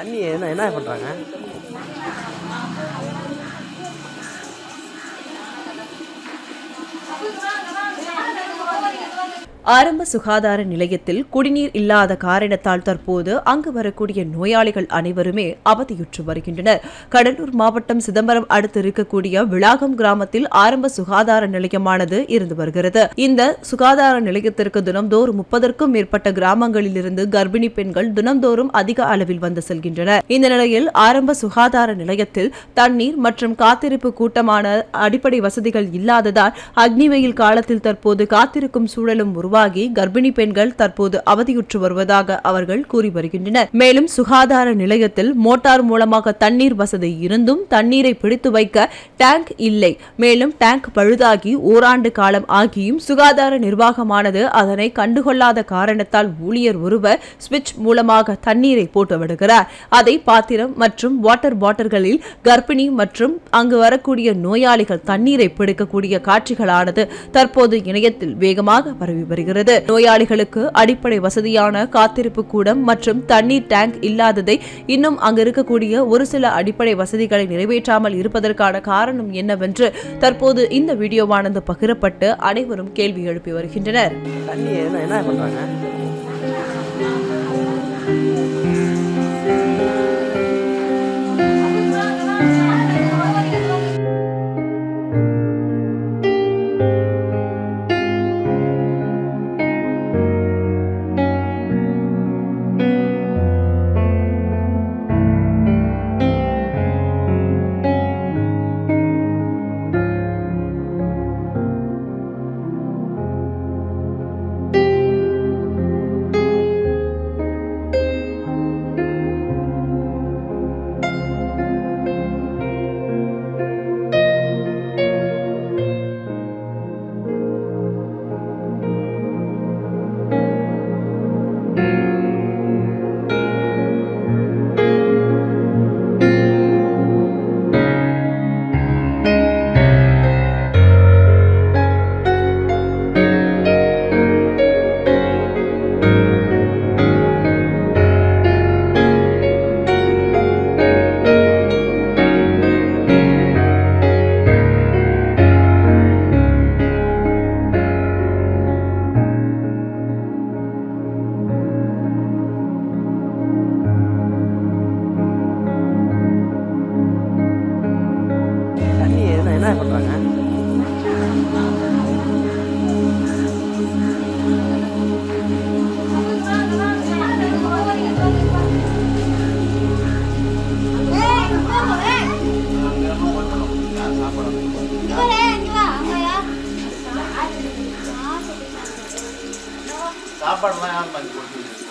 தண்ணி என்ன என்ன பண்ணுறாங்க ஆரம்ப சுகாதார நிலையத்தில் குடிநீர் இல்லாத காரணத்தால் தற்போது அங்கு வரக்கூடிய நோயாளிகள் அனைவருமே அவதியுற்று வருகின்றனர் கடலூர் மாவட்டம் சிதம்பரம் அடுத்து இருக்கக்கூடிய விளாகம் கிராமத்தில் ஆரம்ப சுகாதார நிலையமானது இருந்து வருகிறது இந்த சுகாதார நிலையத்திற்கு தினம்தோறும் முப்பதற்கும் மேற்பட்ட கிராமங்களிலிருந்து கர்ப்பிணி பெண்கள் தினம்தோறும் அதிக அளவில் வந்து செல்கின்றனர் இந்த நிலையில் ஆரம்ப சுகாதார நிலையத்தில் தண்ணீர் மற்றும் காத்திருப்பு கூட்டமான அடிப்படை வசதிகள் இல்லாததால் அக்னி வெயில் காலத்தில் தற்போது காத்திருக்கும் சூழலும் உருவாகி கர்ப்பிணி பெண்கள் தற்போது அவதியுற்று வருவதாக அவர்கள் கூறி வருகின்றனர் மேலும் சுகாதார நிலையத்தில் மோட்டார் மூலமாக தண்ணீர் வசதி இருந்தும் தண்ணீரை பிடித்து வைக்க டேங்க் இல்லை மேலும் டேங்க் பழுதாகி ஓராண்டு காலம் ஆகியும் சுகாதார நிர்வாகமானது அதனை கண்டுகொள்ளாத காரணத்தால் ஊழியர் ஒருவர் சுவிட்ச் மூலமாக தண்ணீரை போட்டு விடுகிறார் அதை பாத்திரம் மற்றும் வாட்டர் பாட்டில்களில் கர்ப்பிணி மற்றும் அங்கு வரக்கூடிய நோயாளிகள் தண்ணீரை பிடிக்கக்கூடிய காட்சிகளானது தற்போது இணையத்தில் வேகமாக பரவி வருகிறது நோயாளிகளுக்கு அடிப்படை வசதியான காத்திருப்பு கூடம் மற்றும் தண்ணீர் டேங்க் இல்லாததை இன்னும் அங்கு இருக்கக்கூடிய ஒரு சில அடிப்படை வசதிகளை நிறைவேற்றாமல் இருப்பதற்கான காரணம் என்னவென்று தற்போது இந்த வீடியோவானது பகிரப்பட்டு அனைவரும் கேள்வி எழுப்பி வருகின்றனர் தண்ணி என்ன என்ன பண்ணுறாங்க தண்ணி என்ன என்ன பண்ணுறாங்க சாப்பாடுலாம் யார் பண்ணி கொடுத்துருக்கீங்க